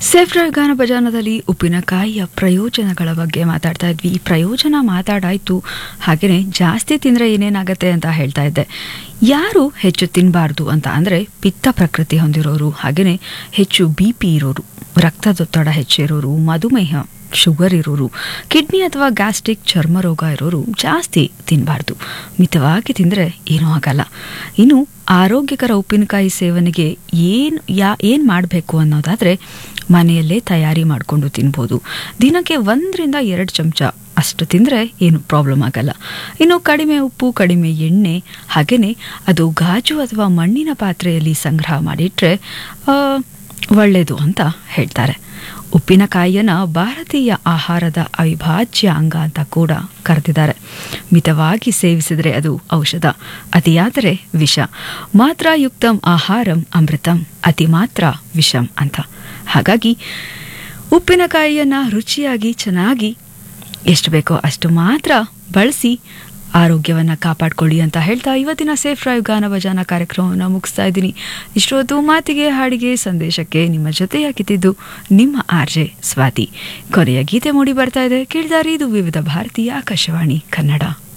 ಸೇಫ್ರ ಗಾನ ಭಜಾನದಲ್ಲಿ ಉಪ್ಪಿನಕಾಯಿಯ ಪ್ರಯೋಜನಗಳ ಬಗ್ಗೆ ಮಾತಾಡ್ತಾ ಇದ್ವಿ ಈ ಪ್ರಯೋಜನ ಮಾತಾಡಾಯ್ತು ಹಾಗೆಯೇ ಜಾಸ್ತಿ ತಿಂದರೆ ಏನೇನಾಗತ್ತೆ ಅಂತ ಹೇಳ್ತಾ ಇದ್ದೆ ಯಾರು ಹೆಚ್ಚು ತಿನ್ನಬಾರ್ದು ಅಂತ ಅಂದರೆ ಪಿತ್ತ ಪ್ರಕೃತಿ ಹೊಂದಿರೋರು ಹಾಗೆಯೇ ಹೆಚ್ಚು ಬಿ ಪಿ ಇರೋರು ರಕ್ತದೊತ್ತಡ ಹೆಚ್ಚಿರೋರು ಮಧುಮೇಹ ಶುಗರ್ ಇರೋರು ಕಿಡ್ನಿ ಅಥವಾ ಗ್ಯಾಸ್ಟ್ರಿಕ್ ಚರ್ಮ ರೋಗ ಇರೋರು ಜಾಸ್ತಿ ತಿನ್ನಬಾರ್ದು ಮಿತವಾಗಿ ತಿಂದರೆ ಏನೂ ಆಗಲ್ಲ ಇನ್ನು ಆರೋಗ್ಯಕರ ಉಪ್ಪಿನಕಾಯಿ ಸೇವನೆಗೆ ಏನು ಯಾ ಏನು ಮಾಡಬೇಕು ಅನ್ನೋದಾದರೆ ಮನೆಯಲ್ಲೇ ತಯಾರಿ ಮಾಡಿಕೊಂಡು ತಿನ್ಬೋದು ದಿನಕ್ಕೆ ಒಂದರಿಂದ ಎರಡು ಚಮಚ ಅಷ್ಟು ತಿಂದರೆ ಏನು ಪ್ರಾಬ್ಲಮ್ ಆಗಲ್ಲ ಇನ್ನು ಕಡಿಮೆ ಉಪ್ಪು ಕಡಿಮೆ ಎಣ್ಣೆ ಹಾಗೆಯೇ ಅದು ಗಾಜು ಅಥವಾ ಮಣ್ಣಿನ ಪಾತ್ರೆಯಲ್ಲಿ ಸಂಗ್ರಹ ಮಾಡಿಟ್ರೆ ಆ, ಒಳ್ಳೆಯದು ಅಂತ ಹೇಳ್ತಾರೆ ಉಪ್ಪಿನಕಾಯಿಯನ್ನು ಭಾರತೀಯ ಆಹಾರದ ಅವಿಭಾಜ್ಯ ಅಂಗ ಅಂತ ಕೂಡ ಕರೆದಿದ್ದಾರೆ ಮಿತವಾಗಿ ಸೇವಿಸಿದರೆ ಅದು ಔಷಧ ಅತಿಯಾದರೆ ವಿಷ ಮಾತ್ರಾಯುಕ್ತಂ ಆಹಾರಂ ಅಮೃತಂ ಅತಿ ಮಾತ್ರ ವಿಷಂ ಅಂತ ಹಾಗಾಗಿ ಉಪ್ಪಿನಕಾಯಿಯನ್ನು ರುಚಿಯಾಗಿ ಚೆನ್ನಾಗಿ ಎಷ್ಟು ಬೇಕೋ ಅಷ್ಟು ಮಾತ್ರ ಬಳಸಿ ಆರೋಗ್ಯವನ್ನು ಕಾಪಾಡ್ಕೊಳ್ಳಿ ಅಂತ ಹೇಳ್ತಾ ಇವತ್ತಿನ ಸೇಫ್ ಡ್ರೈವ್ ಗಾನ ಭಜಾನ ಕಾರ್ಯಕ್ರಮವನ್ನು ಮುಗಿಸ್ತಾ ಇದ್ದೀನಿ ಇಷ್ಟೊತ್ತು ಮಾತಿಗೆ ಹಾಡಿಗೆ ಸಂದೇಶಕ್ಕೆ ನಿಮ್ಮ ಜೊತೆಯಾಗಿದ್ದು ನಿಮ್ಮ ಆರ್ಜೆ ಸ್ವಾತಿ ಕೊನೆಯ ಗೀತೆ ಮೂಡಿ ಬರ್ತಾ ಇದೆ ಕೇಳಿದಾರಿ ಇದು ವಿವಿಧ ಭಾರತೀಯ ಆಕಾಶವಾಣಿ ಕನ್ನಡ